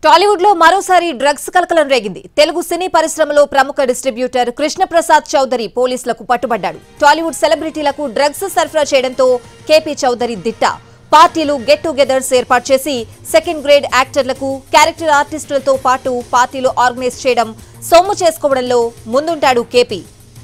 టాలీవుడ్ లో మరోసారి డ్రగ్స్ కలకలం రేగింది తెలుగు సినీ పరిశ్రమలో ప్రముఖ డిస్ట్రిబ్యూటర్ కృష్ణప్రసాద్ చౌదరి పోలీసులకు పట్టుబడ్డాడు టాలీవుడ్ సెలబ్రిటీలకు డ్రగ్స్ సరఫరా చేయడంతో కేపీ చౌదరి దిట్ట పార్టీలు గెట్ టుగెదర్స్ ఏర్పాటు చేసి సెకండ్ గ్రేడ్ యాక్టర్లకు క్యారెక్టర్ ఆర్టిస్టులతో పాటు పార్టీలు ఆర్గనైజ్ చేయడం సొమ్ము చేసుకోవడంలో ముందుంటాడు కేపీ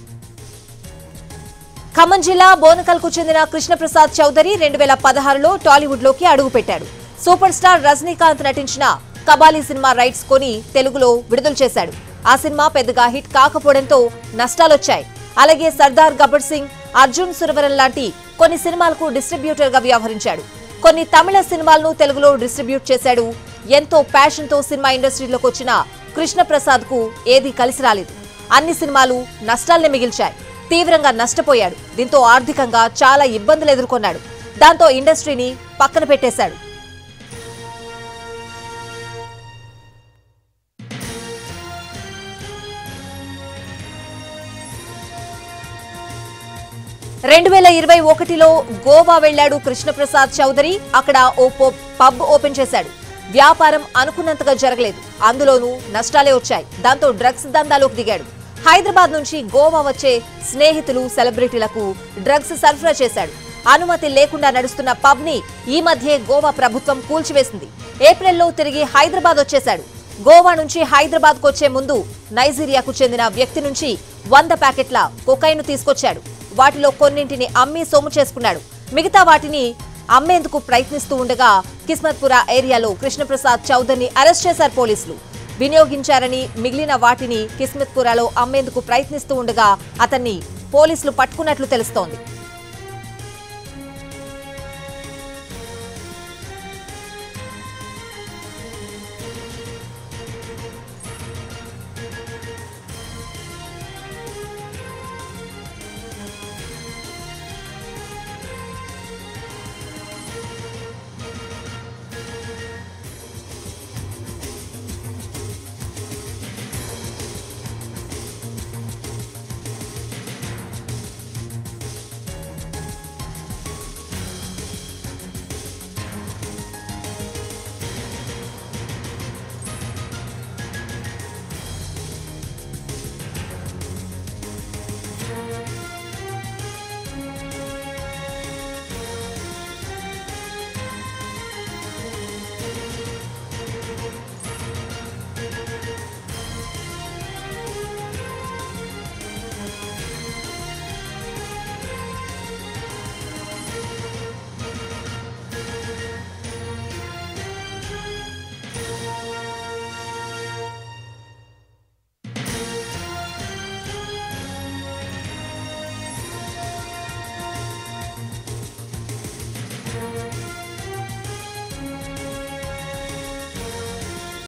ఖమ్మం జిల్లా బోనకల్కు చెందిన కృష్ణప్రసాద్ చౌదరి రెండు వేల పదహారులో టాలీవుడ్ లోకి అడుగుపెట్టాడు సూపర్ స్టార్ రజనీకాంత్ నటించిన కబాలీ సినిమా రైట్స్ కొని తెలుగులో విడుదల చేశాడు ఆ సినిమా పెద్దగా హిట్ కాకపోవడంతో నష్టాలొచ్చాయి అలాగే సర్దార్ గబ్బర్ సింగ్ అర్జున్ సురవరన్ లాంటి కొన్ని సినిమాలకు డిస్ట్రిబ్యూటర్ గా వ్యవహరించాడు కొన్ని తమిళ సినిమాలను తెలుగులో డిస్ట్రిబ్యూట్ చేశాడు ఎంతో ప్యాషన్ తో సినిమా ఇండస్ట్రీలోకి వచ్చిన కృష్ణప్రసాద్ కు ఏదీ కలిసి రాలేదు అన్ని సినిమాలు నష్టాల్ని మిగిల్చాయి తీవ్రంగా నష్టపోయాడు దీంతో ఆర్థికంగా చాలా ఇబ్బందులు ఎదుర్కొన్నాడు దాంతో ఇండస్ట్రీని పక్కన పెట్టేశాడు రెండు వేల ఇరవై ఒకటిలో గోవా వెళ్లాడు కృష్ణప్రసాద్ చౌదరి అక్కడ ఓ పో- పబ్ ఓపెన్ చేశాడు వ్యాపారం అనుకున్నంతగా జరగలేదు అందులోనూ నష్టాలే వచ్చాయి దాంతో డ్రగ్స్ దందాలోకి దిగాడు హైదరాబాద్ నుంచి గోవా వచ్చే స్నేహితులు సెలబ్రిటీలకు డ్రగ్స్ సరఫరా చేశాడు అనుమతి లేకుండా నడుస్తున్న పబ్ ని ఈ మధ్యే గోవా ప్రభుత్వం కూల్చివేసింది ఏప్రిల్లో తిరిగి హైదరాబాద్ వచ్చేశాడు గోవా నుంచి హైదరాబాద్ వచ్చే ముందు నైజీరియాకు చెందిన వ్యక్తి నుంచి వంద ప్యాకెట్ల కొకైన్ తీసుకొచ్చాడు వాటిలో కొన్నింటిని అమ్మి సొమ్ము చేసుకున్నాడు మిగతా వాటిని అమ్మేందుకు ప్రయత్నిస్తూ ఉండగా కిస్మత్పుర ఏరియాలో కృష్ణప్రసాద్ చౌదరిని అరెస్ట్ చేశారు పోలీసులు వినియోగించారని మిగిలిన వాటిని కిస్మత్పురాలో అమ్మేందుకు ప్రయత్నిస్తూ ఉండగా అతన్ని పోలీసులు పట్టుకున్నట్లు తెలుస్తోంది